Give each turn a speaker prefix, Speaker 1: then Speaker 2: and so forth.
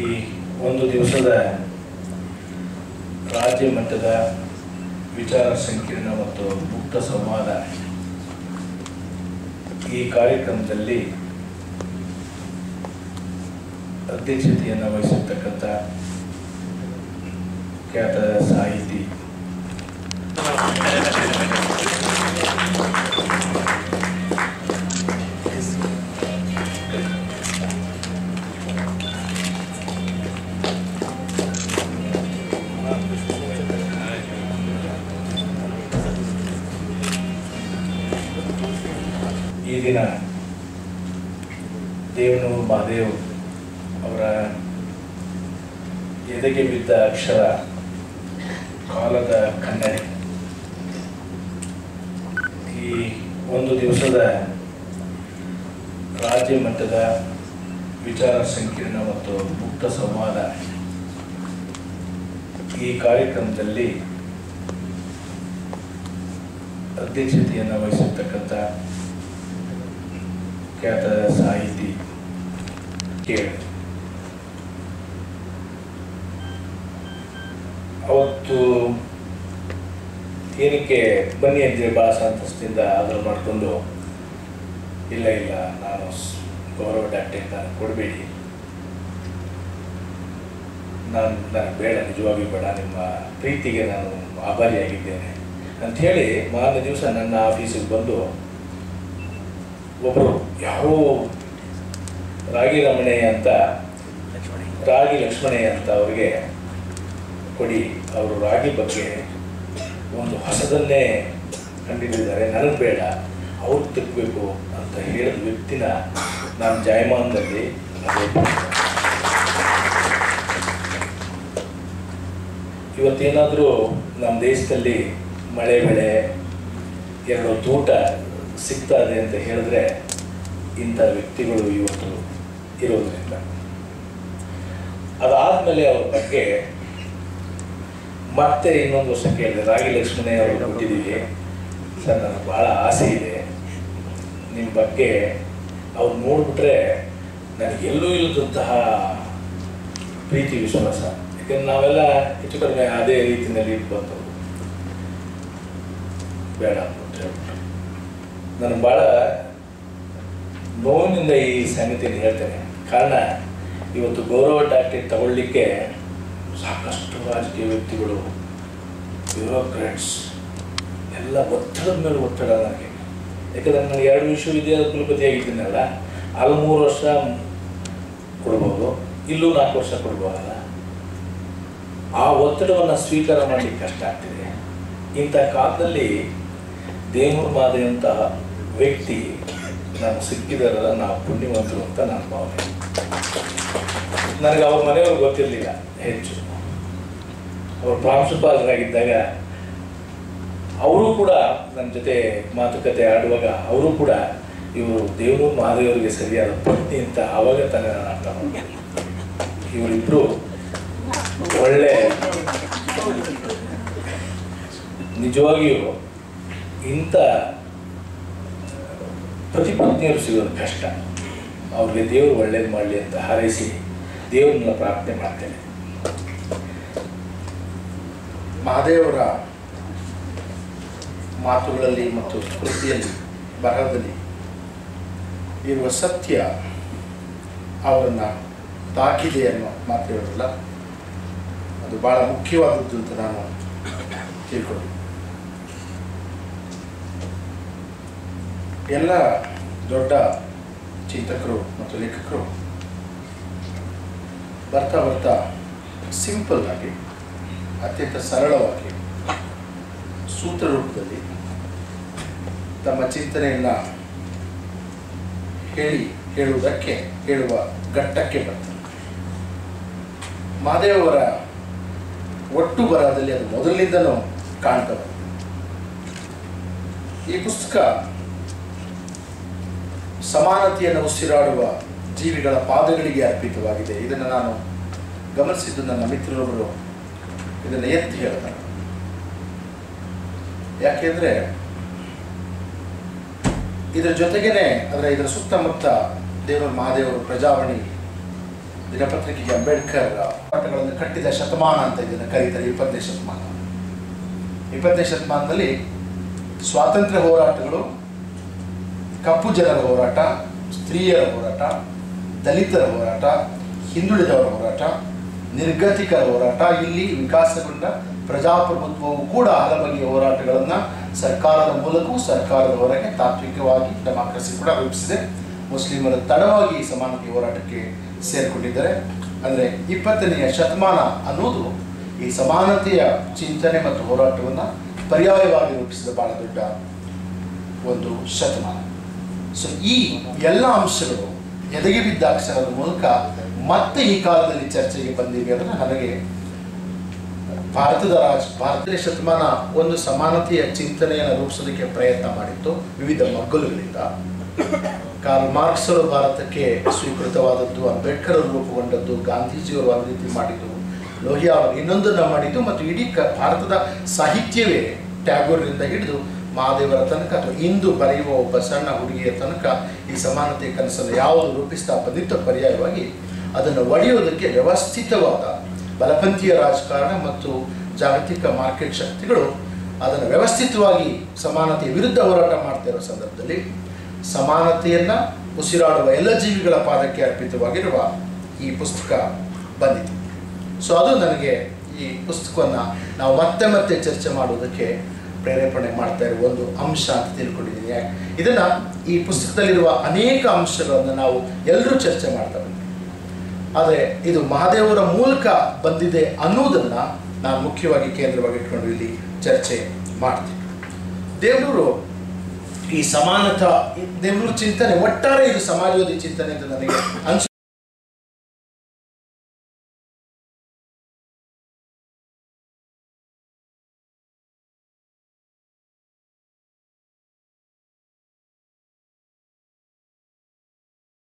Speaker 1: ಒಂದು ದಿವಸದ ರಾಜ್ಯ ಮಟ್ಟದ ವಿಚಾರ ಸಂಕಿರಣ ಮತ್ತು ಮುಕ್ತ ಸಂವಾದ ಈ ಕಾರ್ಯಕ್ರಮದಲ್ಲಿ ಅಧ್ಯಕ್ಷತೆಯನ್ನು ವಹಿಸಿರ್ತಕ್ಕಂಥ ಖ್ಯಾತ ಸಾಹಿತಿ ಈ ದಿನ ದೇವನೂರು ಮಹಾದೇವ್ ಅವರ ಎದೆಗೆ ಬಿದ್ದ ಅಕ್ಷರ ಕಾಲದ ಕನ್ನಡಿ ಈ ಒಂದು ದಿವಸದ ರಾಜ್ಯ ಮಟ್ಟದ ವಿಚಾರ ಸಂಕಿರಣ ಮತ್ತು ಮುಕ್ತ ಸಂವಾದ ಈ ಕಾರ್ಯಕ್ರಮದಲ್ಲಿ ಅಧ್ಯಕ್ಷತೆಯನ್ನು ವಹಿಸಿರ್ತಕ್ಕಂಥ ಖ್ಯಾತ ಸಾಹಿತಿ ಕೇಳಿ ಅವತ್ತು ಏನಕ್ಕೆ ಬನ್ನಿ ಅಂದ್ರೆ ಭಾಳ ಸಂತಸದಿಂದ ಆರ್ಡರ್ ಮಾಡಿಕೊಂಡು ಇಲ್ಲ ಇಲ್ಲ ನಾನು ಸ್- ಗೌರವ ಡಾಕ್ಟರ್ ನಾನು ಕೊಡಬೇಡಿ ನಾನು ನನಗೆ ಬೇಡ ನಿಜವಾಗಿಯೂ ಬೇಡ ನಿಮ್ಮ ಪ್ರೀತಿಗೆ ನಾನು ಆಭಾರಿಯಾಗಿದ್ದೇನೆ ಅಂಥೇಳಿ ಮಾರನೇ ದಿವಸ ನನ್ನ ಆಫೀಸಿಗೆ ಬಂದು ಒಬ್ಬರು ಯಾರೋ ರಾಗಿ ರಮಣಯ್ಯ ಅಂತ ರಾಗಿ ಲಕ್ಷ್ಮಣಯ್ಯ ಅಂತ ಅವರಿಗೆ ಕೊಡಿ ಅವರು ರಾಗಿ ಬಗ್ಗೆ ಒಂದು ಹೊಸದನ್ನೇ ಕಂಡಿದ್ದಾರೆ ನನಗೆ ಬೇಡ ಅವ್ರು ತೆಗಬೇಕು ಅಂತ ಹೇಳಿದ ವ್ಯಕ್ತಿನ ನಾನು ಜಾಯಮಾನದಲ್ಲಿ ಅದೇ ಇವತ್ತೇನಾದರೂ ನಮ್ಮ ದೇಶದಲ್ಲಿ ಮಳೆ ಬೆಳೆ ಎರಡು ತೂಟ ಸಿಗ್ತಾ ಇದೆ ಅಂತ ಹೇಳಿದ್ರೆ ಇಂಥ ವ್ಯಕ್ತಿಗಳು ಇವತ್ತು ಇರೋದ್ರಿಂದ ಅದಾದಮೇಲೆ ಅವ್ರ ಬಗ್ಗೆ ಮತ್ತೆ ಇನ್ನೊಂದು ವರ್ಷ ಕೇಳಿದೆ ರಾಗಿ ಲಕ್ಷ್ಮಣಯ್ಯ ಅವರು ಕೊಟ್ಟಿದ್ದೀವಿ ಸರ್ ನನಗೆ ಭಾಳ ಆಸೆ ಇದೆ ನಿಮ್ಮ ಬಗ್ಗೆ ಅವ್ರು ನೋಡ್ಬಿಟ್ರೆ ನನಗೆ ಎಲ್ಲೂ ಇಲ್ಲದಂತಹ ಪ್ರೀತಿ ವಿಶ್ವಾಸ ಯಾಕಂದ್ರೆ ನಾವೆಲ್ಲ ಹೆಚ್ಚು ಕಡಿಮೆ ಅದೇ ರೀತಿಯಲ್ಲಿ ಇಟ್ಟು ಬಂದವರು ಬೇಡ ಅಂತ ಹೇಳ್ಬಿಟ್ಟು ನನಗೆ ಭಾಳ ನೋವಿನಿಂದ ಈ ಸಂಗತಿಯನ್ನು ಹೇಳ್ತೇನೆ ಕಾರಣ ಇವತ್ತು ಗೌರವ ಡಾಕ್ಟರೇಟ್ ತಗೊಳ್ಳಿಕ್ಕೆ ಸಾಕಷ್ಟು ರಾಜಕೀಯ ವ್ಯಕ್ತಿಗಳು ಬ್ಯೂರೋಕ್ರಾಟ್ಸ್ ಎಲ್ಲ ಒತ್ತಡದ ಮೇಲೆ ಒತ್ತಡ ನನಗೆ ಯಾಕಂದ್ರೆ ನಾನು ಎರಡು ವಿಶ್ವವಿದ್ಯಾಲಯದ ಕುಲಪತಿಯಾಗಿದ್ದೀನಲ್ಲ ಅಲ್ಲಿ ಮೂರು ವರ್ಷ ಕೊಡ್ಬೋದು ಇಲ್ಲೂ ನಾಲ್ಕು ವರ್ಷ ಕೊಡ್ಬೋದಲ್ಲ ಆ ಒತ್ತಡವನ್ನು ಸ್ವೀಕಾರ ಮಾಡಲಿಕ್ಕೆ ಕಷ್ಟ ಆಗ್ತಿದೆ ಇಂಥ ಕಾಲದಲ್ಲಿ ದೇವರ ಮಾದರಿಯಂತಹ ವ್ಯಕ್ತಿ ನಾನು ಸಿಕ್ಕಿದಾರಲ್ಲ ನಾವು ಪುಣ್ಯವಂತರು ಅಂತ ನನ್ನ ಭಾವನೆ ನನಗೆ ಅವ್ರ ಮನೆಯವ್ರಿಗೆ ಗೊತ್ತಿರಲಿಲ್ಲ ಹೆಚ್ಚು ಅವರು ಪ್ರಾಂಶುಪಾಲರಾಗಿದ್ದಾಗ ಅವರು ಕೂಡ ನನ್ನ ಜೊತೆ ಮಾತುಕತೆ ಆಡುವಾಗ ಅವರು ಕೂಡ ಇವರು ದೇವರು ಮಹಾದೇವರಿಗೆ ಸರಿಯಾದ ಪತ್ನಿ ಅಂತ ಆವಾಗ ತಾನೇ ನಾನು ಅರ್ಥ ಮಾಡಿದೆ ಇವರಿಬ್ರು ಒಳ್ಳೆ ನಿಜವಾಗಿಯೂ ಇಂಥ ಪ್ರತಿಪತ್ನಿಯರು ಸಿಗೋದು ಕಷ್ಟ ಅವ್ರಿಗೆ ದೇವರು ಒಳ್ಳೇದು ಮಾಡಲಿ ಅಂತ ಹಾರೈಸಿ ದೇವ್ರನ್ನ ಪ್ರಾರ್ಥನೆ ಮಾಡ್ತೇನೆ
Speaker 2: ಮಹಾದೇವರ ಮಾತುಗಳಲ್ಲಿ ಮತ್ತು ಕೃತಿಯಲ್ಲಿ ಬರಹದಲ್ಲಿ ಇರುವ ಸತ್ಯ ಅವರನ್ನು ತಾಕಿದೆ ಅನ್ನೋ ಮಾತು ಹೇಳೋದಿಲ್ಲ ಅದು ಭಾಳ ಮುಖ್ಯವಾದದ್ದು ಅಂತ ನಾನು ತಿಳ್ಕೊಂಡೆ ಎಲ್ಲ ದೊಡ್ಡ ಚಿಂತಕರು ಮತ್ತು ಲೇಖಕರು ಬರ್ತಾ ಬರ್ತಾ ಸಿಂಪಲ್ ಆಗಿ ಅತ್ಯಂತ ಸರಳವಾಗಿ ಸೂತ್ರ ರೂಪದಲ್ಲಿ ತಮ್ಮ ಚಿಂತನೆಯನ್ನು ಹೇಳಿ ಹೇಳುವುದಕ್ಕೆ ಹೇಳುವ ಘಟ್ಟಕ್ಕೆ ಬರ್ತಾರೆ ಮಹಾದೇವರ ಒಟ್ಟು ಬರಹದಲ್ಲಿ ಅದು ಮೊದಲಿನಿಂದನೂ ಕಾಣ್ತದೆ ಈ ಪುಸ್ತಕ ಸಮಾನತೆಯನ್ನು ಉಸಿರಾಡುವ ಜೀವಿಗಳ ಪಾದಗಳಿಗೆ ಅರ್ಪಿತವಾಗಿದೆ ಇದನ್ನು ನಾನು ಗಮನಿಸಿದ್ದು ನನ್ನ ಮಿತ್ರರೊಬ್ಬರು ಇದನ್ನು ಎತ್ತಿ ಹೇಳ್ತಾರೆ ಯಾಕೆಂದ್ರೆ ಇದರ ಜೊತೆಗೇನೆ ಅಂದರೆ ಇದರ ಸುತ್ತಮುತ್ತ ದೇವರ ಮಹಾದೇವರು ಪ್ರಜಾವಣಿ ದಿನಪತ್ರಿಕೆಗೆ ಅಂಬೇಡ್ಕರ್ ಹೋರಾಟಗಳನ್ನು ಕಟ್ಟಿದ ಶತಮಾನ ಅಂತ ಇದನ್ನು ಕರೀತಾರೆ ಇಪ್ಪತ್ತನೇ ಶತಮಾನ ಇಪ್ಪತ್ತನೇ ಶತಮಾನದಲ್ಲಿ ಸ್ವಾತಂತ್ರ್ಯ ಹೋರಾಟಗಳು ಕಪ್ಪು ಜನರ ಹೋರಾಟ ಸ್ತ್ರೀಯರ ಹೋರಾಟ ದಲಿತರ ಹೋರಾಟ ಹಿಂದುಳಿದವರ ಹೋರಾಟ ನಿರ್ಗತಿಕರ ಹೋರಾಟ ಇಲ್ಲಿ ವಿಕಾಸಗೊಂಡ ಪ್ರಜಾಪ್ರಭುತ್ವವು ಕೂಡ ಹಲಬಗೆಯ ಹೋರಾಟಗಳನ್ನು ಸರ್ಕಾರದ ಮೂಲಕವೂ ಸರ್ಕಾರದ ಹೊರಗೆ ತಾತ್ವಿಕವಾಗಿ ಡೆಮಾಕ್ರಸಿ ಕೂಡ ರೂಪಿಸಿದೆ ಮುಸ್ಲಿಮರ ತಡವಾಗಿ ಈ ಸಮಾನತೆ ಹೋರಾಟಕ್ಕೆ ಸೇರಿಕೊಂಡಿದ್ದಾರೆ ಅಂದರೆ ಇಪ್ಪತ್ತನೆಯ ಶತಮಾನ ಅನ್ನೋದು ಈ ಸಮಾನತೆಯ ಚಿಂತನೆ ಮತ್ತು ಹೋರಾಟವನ್ನು ಪರ್ಯಾಯವಾಗಿ ರೂಪಿಸಿದ ಬಹಳ ದೊಡ್ಡ ಒಂದು ಶತಮಾನ ಸೊ ಈ ಎಲ್ಲ ಅಂಶಗಳು ಎದೆಗೆ ಬಿದ್ದ ಅಕ್ಷರದ ಮೂಲಕ ಮತ್ತೆ ಈ ಕಾಲದಲ್ಲಿ ಚರ್ಚೆಗೆ ಬಂದಿವೆ ಅಂದರೆ ನನಗೆ ಭಾರತದ ರಾಜ ಭಾರತೀಯ ಶತಮಾನ ಒಂದು ಸಮಾನತೆಯ ಚಿಂತನೆಯನ್ನು ರೂಪಿಸೋದಕ್ಕೆ ಪ್ರಯತ್ನ ಮಾಡಿತ್ತು ವಿವಿಧ ಮಗ್ಗಲುಗಳಿಂದ ಕಾರ್ಲ್ ಮಾರ್ಕ್ಸ್ ಅವರು ಭಾರತಕ್ಕೆ ಸ್ವೀಕೃತವಾದದ್ದು ಅಂಬೇಡ್ಕರ್ ಅವರು ರೂಪುಗೊಂಡದ್ದು ಗಾಂಧೀಜಿಯವರು ಒಂದು ರೀತಿ ಮಾಡಿದ್ದು ಲೋಹಿಯಾ ಅವರು ಇನ್ನೊಂದನ್ನು ಮಾಡಿದ್ದು ಮತ್ತು ಇಡೀ ಕ ಭಾರತದ ಸಾಹಿತ್ಯವೇ ಟ್ಯಾಗೋರ್ನಿಂದ ಹಿಡಿದು ಮಹಾದೇವರ ತನಕ ಅಥವಾ ಇಂದು ಬರೆಯುವ ಒಬ್ಬ ಸಣ್ಣ ಹುಡುಗಿಯ ತನಕ ಈ ಸಮಾನತೆ ಕನಸನ್ನು ಯಾವುದು ರೂಪಿಸ್ತಾ ಬಂದಿತ್ತು ಪರ್ಯಾಯವಾಗಿ ಅದನ್ನು ಒಡೆಯುವುದಕ್ಕೆ ವ್ಯವಸ್ಥಿತವಾದ ಬಲಪಂಥೀಯ ರಾಜಕಾರಣ ಮತ್ತು ಜಾಗತಿಕ ಮಾರ್ಕೆಟ್ ಶಕ್ತಿಗಳು ಅದನ್ನು ವ್ಯವಸ್ಥಿತವಾಗಿ ಸಮಾನತೆಯ ವಿರುದ್ಧ ಹೋರಾಟ ಮಾಡ್ತಾ ಇರೋ ಸಂದರ್ಭದಲ್ಲಿ ಸಮಾನತೆಯನ್ನು ಉಸಿರಾಡುವ ಎಲ್ಲ ಜೀವಿಗಳ ಪಾದಕ್ಕೆ ಅರ್ಪಿತವಾಗಿರುವ ಈ ಪುಸ್ತಕ ಬಂದಿದೆ ಸೊ ಅದು ನನಗೆ ಈ ಪುಸ್ತಕವನ್ನು ನಾವು ಮತ್ತೆ ಮತ್ತೆ ಚರ್ಚೆ ಮಾಡುವುದಕ್ಕೆ ಪ್ರೇರೇಪಣೆ ಮಾಡ್ತಾ ಇರುವ ಒಂದು ಅಂಶ ಅಂತ ತಿಳ್ಕೊಂಡಿದ್ದೀನಿ ಯಾಕೆ ಇದನ್ನು ಈ ಪುಸ್ತಕದಲ್ಲಿರುವ ಅನೇಕ ಅಂಶಗಳನ್ನು ನಾವು ಎಲ್ಲರೂ ಚರ್ಚೆ ಮಾಡ್ತಾ ಬಂದ್ವಿ ಆದರೆ ಇದು ಮಹಾದೇವರ ಮೂಲಕ ಬಂದಿದೆ ಅನ್ನೋದನ್ನು ನಾನು ಮುಖ್ಯವಾಗಿ ಕೇಂದ್ರವಾಗಿ ಇಟ್ಕೊಂಡು ಇಲ್ಲಿ ಚರ್ಚೆ ಮಾಡ್ತೀನಿ ದೇವರು ಈ ಸಮಾನತಾ ದೇವ್ರ ಚಿಂತನೆ ಒಟ್ಟಾರೆ ಇದು ಸಮಾಜವಾದಿ ಚಿಂತನೆ ಅಂತ ನನಗೆ ಅನ್ಸ